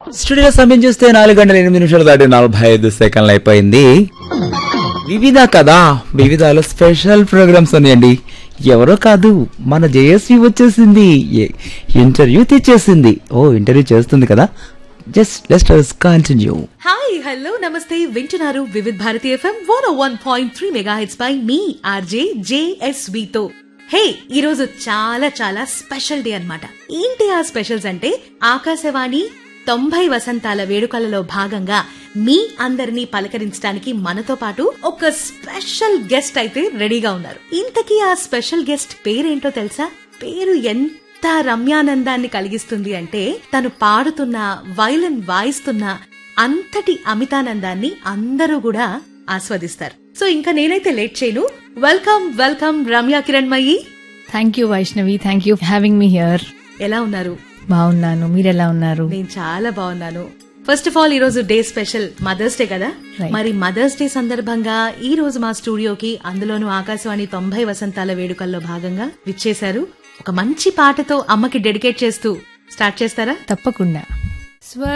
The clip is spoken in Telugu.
స్టూడియో సమయం చూస్తే నాలుగు గంటల ఎనిమిది నిమిషాలు దాటి నలభై ఐదు సెకండ్లు అయిపోయింది వివిధ కదా వివిధాలో స్పెషల్ ప్రోగ్రామ్స్ ఉన్నాయండి ఎవరో కాదు మన జేఎస్వి వచ్చేసింది ఏ- ఇంటర్వ్యూ తెచ్చేసింది ఓ ఇంటర్వ్యూ చేస్తుంది కదా జస్ట్ లెస్ట్ కంటిన్యూ హాయ్ హలో నమస్తే వింటున్నారు Vividh Bharati FM one one point three megahertz పై మీ ఆర్జే జేఎస్వి తో హే ఈ రోజు చాలా చాలా స్పెషల్ డే అన్నమాట ఏంటి ఆ స్పెషల్స్ అంటే ఆకాశవాణి తొంభై వసంతాల వేడుకలలో భాగంగా మీ అందరినీ పలకరించడానికి మనతో పాటు ఒక స్పెషల్ గెస్ట్ అయితే రెడీగా ఉన్నారు ఇంతకీ ఆ స్పెషల్ గెస్ట్ పేరేంటో తెలుసా పేరు ఎంత రమ్యానందాన్ని కలిగిస్తుంది అంటే తను పాడుతున్న వైలన్ వాయిస్తున్న అంతటి అమితానందాన్ని అందరూ కూడా ఆస్వాదిస్తారు సో ఇంకా నేనైతే లేట్ చేయను welcome welcome Ramya Kiranmayi thank you Vaishnavi thank you having me here ఎలా ఉన్నారు బాగున్నాను మీరు ఎలా ఉన్నారు నేను చాలా బాగున్నాను ఫస్ట్ ఆఫ్ ఆల్ ఈ రోజు డే స్పెషల్ మదర్స్ డే కదా Right. మరి మదర్స్ డే సందర్భంగా ఈ రోజు మా స్టూడియోకి అందులోనూ ఆకాశవాణి తొంభై వసంతాల వేడుకల్లో భాగంగా విచ్చేశారు ఒక మంచి పాటతో అమ్మకి డెడికేట్ చేస్తూ స్టార్ట్ చేస్తారా తప్పకుండా స్వ